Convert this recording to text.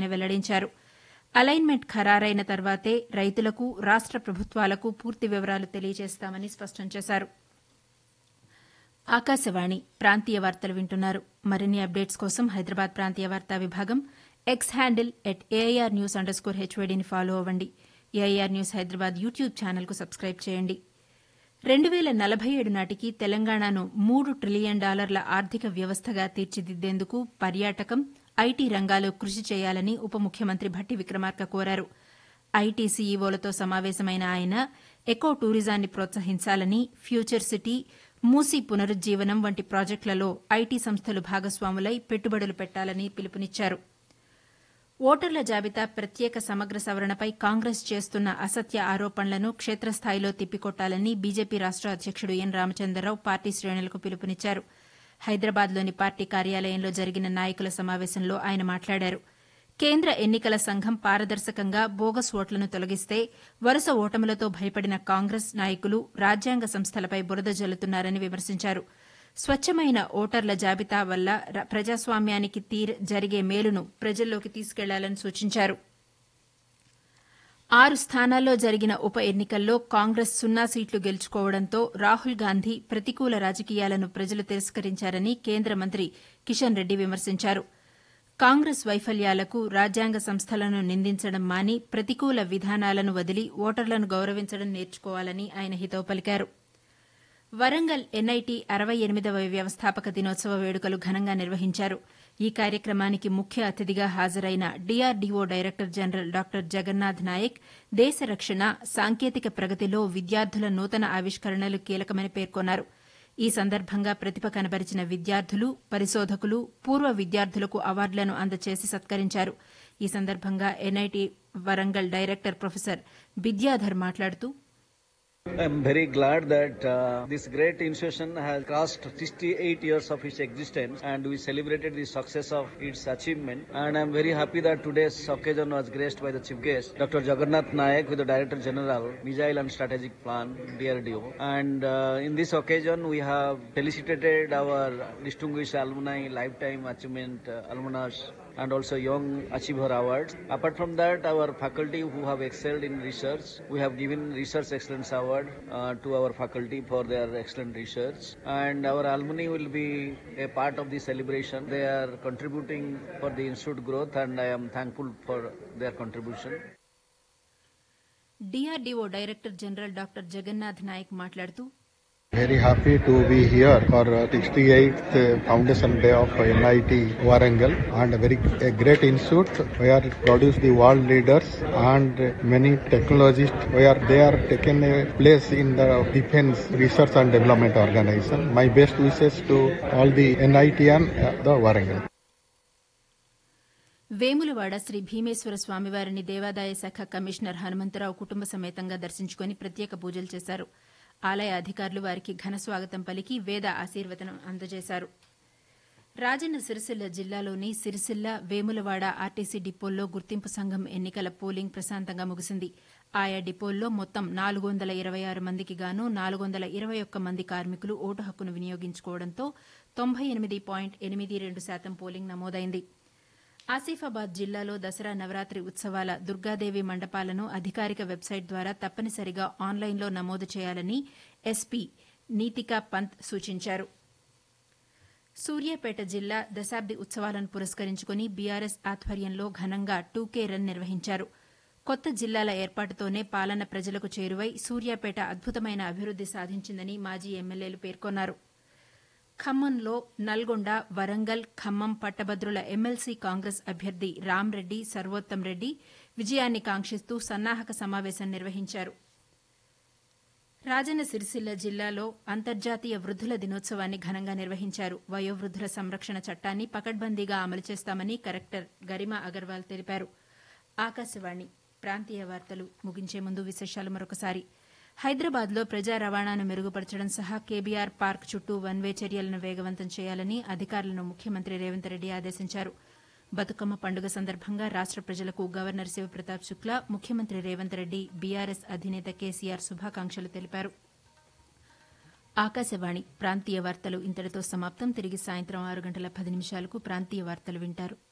వెల్లడించారు అలైన్మెంట్ ఖరారైన తర్వాతే రైతులకు రాష్ట ప్రభుత్వాలకు పూర్తి వివరాలు తెలియజేస్తామని స్పష్టం చేశారు ఆకాశవాణి ప్రాంతీయ వార్తలు వింటున్నారు మరిన్ని అప్డేట్స్ కోసం హైదరాబాద్ ప్రాంతీయ వార్తా విభాగం X handle at AIR news underscore స్కోర్ హెచ్వైడీని ఫాలో అవ్వండి ఏఐఆర్ న్యూస్ హైదరాబాద్ యూట్యూబ్ ఛానల్కు సబ్స్క్రైబ్ చేయండి రెండు వేల నలభై ఏడు నాటికి తెలంగాణను మూడు ట్రిలియన్ డాలర్ల ఆర్థిక వ్యవస్థగా తీర్చిదిద్దేందుకు పర్యాటకం ఐటీ రంగాలు కృషి చేయాలని ఉప ముఖ్యమంత్రి భట్టి విక్రమార్క కోరారు ఐటీ సీఈఓలతో సమావేశమైన ఆయన ఎకో టూరిజాన్ని ప్రోత్సహించాలని ఫ్యూచర్ సిటీ మూసీ పునరుజ్జీవనం వంటి ప్రాజెక్టులలో ఐటీ సంస్థలు భాగస్వాములై పెట్టుబడులు పెట్టాలని పిలుపునిచ్చారు ఓటర్ల జాబితా ప్రత్యేక సమగ్ర సవరణపై కాంగ్రెస్ చేస్తున్న అసత్య ఆరోపణలను క్షేత్రస్థాయిలో తిప్పికొట్టాలని బీజేపీ రాష్ట అధ్యక్షుడు ఎన్ రామచంద్రరావు పార్టీ శ్రేణులకు పిలుపునిచ్చారు హైదరాబాద్లోని పార్టీ కార్యాలయంలో జరిగిన నాయకుల సమావేశంలో ఆయన మాట్లాడారు కేంద్ర ఎన్నికల సంఘం పారదర్శకంగా బోగస్ ఓట్లను తొలగిస్తే వరుస ఓటములతో భయపడిన కాంగ్రెస్ నాయకులు రాజ్యాంగ సంస్థలపై బురద జల్లుతున్నారని విమర్శించారు స్వచ్చమైన ఓటర్ల జాబితా వల్ల ప్రజాస్వామ్యానికి జరిగే మేలును ప్రజల్లోకి తీసుకెళ్లాలని సూచించారు ఆరు స్థానాల్లో జరిగిన ఉప ఎన్నికల్లో కాంగ్రెస్ సున్నా సీట్లు గెలుచుకోవడంతో రాహుల్ గాంధీ ప్రతికూల రాజకీయాలను ప్రజలు తిరస్కరించారని కేంద్ర మంత్రి కిషన్ రెడ్డి విమర్శించారు కాంగ్రెస్ వైఫల్యాలకు రాజ్యాంగ సంస్థలను నిందించడం మాని ప్రతికూల విధానాలను వదిలి ఓటర్లను గౌరవించడం నేర్చుకోవాలని ఆయన హితవు పలికారు వరంగల్ ఎన్ఐటి అరవై ఎనిమిదవ వ్యవస్థాపక దినోత్సవ వేడుకలు ఘనంగా నిర్వహించారు ఈ కార్యక్రమానికి ముఖ్య అతిథిగా హాజరైన DRDO director general doctor Jagannath Nayak దేశ రక్షణ సాంకేతిక ప్రగతిలో విద్యార్థుల నూతన ఆవిష్కరణలు కీలకమని పేర్కొన్నారు ఈ సందర్భంగా ప్రతిభ కనబరిచిన విద్యార్థులు పరిశోధకులు పూర్వ విద్యార్థులకు అవార్డులను అందజేసి సత్కరించారు ఈ సందర్భంగా NIT Warangal director professor Vidyadhar మాట్లాడుతూ I'm very glad that uh, this great institution has crossed 68 years of its existence and we celebrated the success of its achievement. And I'm very happy that today's occasion was graced by the chief guest, Dr. Jagannath Nayak, with the Director General, Missile and Strategic Plan, DRDO. And uh, in this occasion, we have felicitated our distinguished alumni lifetime achievement uh, alumnus and also Young Achiever Awards. Apart from that, our faculty who have excelled in research, we have given Research Excellence Award uh, to our faculty for their excellent research. And our alumni will be a part of the celebration. They are contributing for the institute growth and I am thankful for their contribution. DRDO director general doctor Jagannath Nayak మాట్లాడుతూ Very happy to be here for uh, 68th uh, Foundation Day of uh, NIT Warangal and a very a great institute where it produce the world leaders and many technologists where they are taken a place in the defense research and development organization. My best wishes to all the NIT and uh, the Warangal. Vemulawada Shri Bhimeswara స్వామివారిని దేవాదాయ శాఖ commissioner Hanumantharao కుటుంబ సమేతంగా దర్శించుకుని ప్రత్యేక పూజలు చేశారు ఆలయ అధికారులు వారికి ఘన స్వాగతం పలికి వేద ఆశీర్వచనం అందజేశారు రాజన్న సిరిసిల్ల జిల్లాలోని సిరిసిల్ల వేములవాడ ఆర్టీసీ డిపోల్లో గుర్తింపు సంఘం ఎన్నికల పోలింగ్ ప్రశాంతంగా ముగిసింది ఆయా డిపోల్లో మొత్తం నాలుగు వందల ఇరవై ఆరు మందికి గాను నాలుగు వందల ఇరవై ఒక్క మంది కార్మికులు ఓటు హక్కును వినియోగించుకోవడంతో తొంభై ఎనిమిది పాయింట్ ఎనిమిది రెండు శాతం పోలింగ్ నమోదైంది ఆసిఫాబాద్ జిల్లాలో దసరా నవరాత్రి ఉత్సవాల దుర్గాదేవి మండపాలను అధికారిక వెబ్సైట్ ద్వారా తప్పనిసరిగా ఆన్లైన్లో నమోదు చేయాలని ఎస్పీ నీతికా పంత్ సూచించారు సూర్యాపేట జిల్లా దశాబ్ది ఉత్సవాలను పురస్కరించుకుని బీఆర్ఎస్ ఆధ్వర్యంలో ఘనంగా టూకే రన్ నిర్వహించారు కొత్త జిల్లాల ఏర్పాటుతోనే పాలన ప్రజలకు చేరువై సూర్యాపేట అద్భుతమైన అభివృద్ది సాధించిందని మాజీ ఎమ్మెల్యేలు పేర్కొన్నారు ఖమ్మంలో నల్గొండ వరంగల్ ఖమ్మం పట్టభద్రుల ఎమ్మెల్సీ కాంగ్రెస్ అభ్యర్థి రామ్రెడ్డి సర్వోత్తం రెడ్డి విజయాన్ని కాంక్షిస్తూ సన్నాహక సమావేశం నిర్వహించారు రాజన్న సిరిసిల్ల జిల్లాలో అంతర్జాతీయ వృద్ధుల దినోత్సవాన్ని ఘనంగా నిర్వహించారు వయోవృద్ధుల సంరక్షణ చట్టాన్ని పకడ్బందీగా అమలు చేస్తామని కలెక్టర్ గరిమా అగర్వాల్ తెలిపారు ఆకాశవాణి ప్రాంతీయ వార్తలు ముగించే ముందు విశేషాలు మరొకసారి హైదరాబాద్లో ప్రజా రవాణాను మెరుగుపరచడం సహా కేబీఆర్ పార్క్ చుట్టూ వన్ వే చర్యలను వేగవంతం చేయాలని అధికారులను ముఖ్యమంత్రి రేవంత్ రెడ్డి ఆదేశించారు బతుకమ్మ పండుగ సందర్భంగా రాష్ట ప్రజలకు గవర్నర్ శివప్రతాప్ శుక్లా ముఖ్యమంత్రి రేవంత్ రెడ్డి బీఆర్ఎస్ అధినేత కేసీఆర్ శుభాకాంక్షలు తెలిపారు ఆకాశవాణి ప్రాంతీయ వార్తలు ఇంతటితో సమాప్తం తిరిగి సాయంత్రం ఆరు గంటల పది నిమిషాలకు ప్రాంతీయ వార్తలు వింటారు